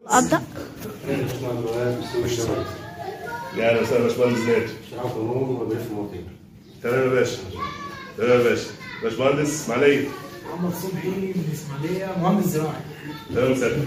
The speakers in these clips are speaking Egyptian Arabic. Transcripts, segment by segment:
أبدأ يا اهلا وسهلا باشمهندس ناجي تمام يا باشا تمام يا باشا باشمهندس اسماعيليه محمد صبحي من الاسماعيليه مهندس زراعي تمام سهلا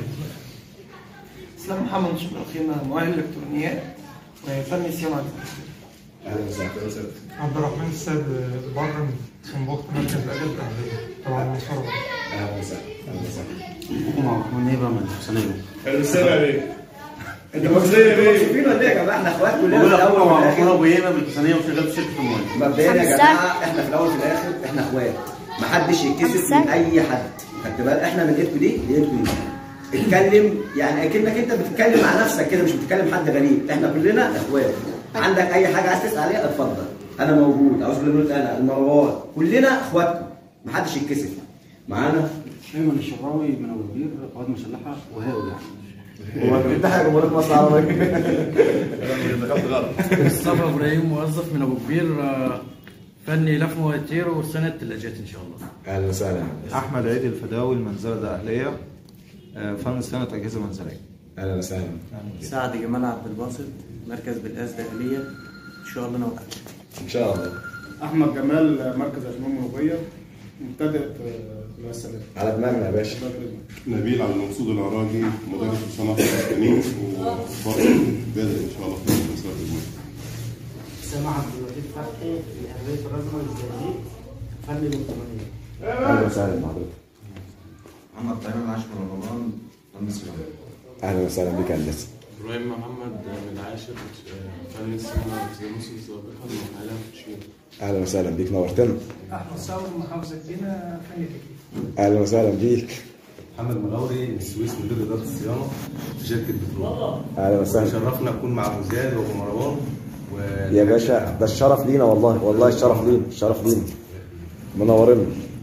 اسلام محمد شكرا اخينا مؤهل الكترونيات وفني صيانه اهلا وسهلا تمام سهلا عبد الرحمن السيد بره من سنبوك مركز الادب التعليمي طبعا المنصوره اهلا وسهلا اهلا وسهلا محمود نيبه من حسنيه اهلا وسهلا يا بيه انت مصريه بيه فين ولا ايه يا جماعه احنا اخوات كلنا بقول في لك الاول هو وفي محمود الاخر ابو هيبه من حسنيه وشغال في شركه الميه مبدئيا يا خمسة. جماعه احنا في الاول وفي الاخر احنا اخوات محدش يتكسف خمسة. من اي حد خدت بالك احنا من ايدكم دي لايدكم دي اتكلم يعني اكنك انت بتتكلم مع نفسك كده مش بتتكلم حد غريب احنا كلنا اخوات عندك اي حاجه عايز تسال عليها اتفضل انا موجود عاوز نقول انا المروان كلنا اخواتكم محدش يتكسف معانا ايمن الشراوي من ابو كبير قوات مسلحه وهاوي يعني هو انت حاجه جمهوريه مصر العربيه دخلت غلط مصطفى ابراهيم موظف من ابو كبير آه، فني لف مواتير وصيانه ثلاجات ان شاء الله اهلا وسهلا احمد عيد الفداوي المنزله ده اهليه آه، فن صيانه اجهزه منزليه اهلا وسهلا سعد جمال عبد الباسط مركز بالقاس داخليه ان شاء الله نوقع ان شاء الله احمد جمال مركز اشمام منوفيه مبتدئ في المسألة على دماغنا يا باشا نبيل عبد المقصود العراجي مدرس في صناعة التسكينين وبرضه بادئ إن شاء الله في مسألة المية. سامح عبد اللطيف فتحي من اهليه الرزمه الزقازيق فني الكترونيه اهلا وسهلا بحضرتك محمد طيب عاش من رمضان مهندس اهلا وسهلا بك يا هندسه إبراهيم محمد من عاشر فني السينما في مصر السابقة وحاليا في تشيل اهلا وسهلا بيك نورتنا احمد ثور من محافظه جنة فني تكييف اهلا وسهلا بيك محمد مغاوري من السويس مدير اداره الصيانه في شركه بترول اهلا وسهلا شرفنا نكون مع ابو زياد وابو مروان و... يا باشا ده الشرف لينا والله والله الشرف لينا الشرف لينا منورنا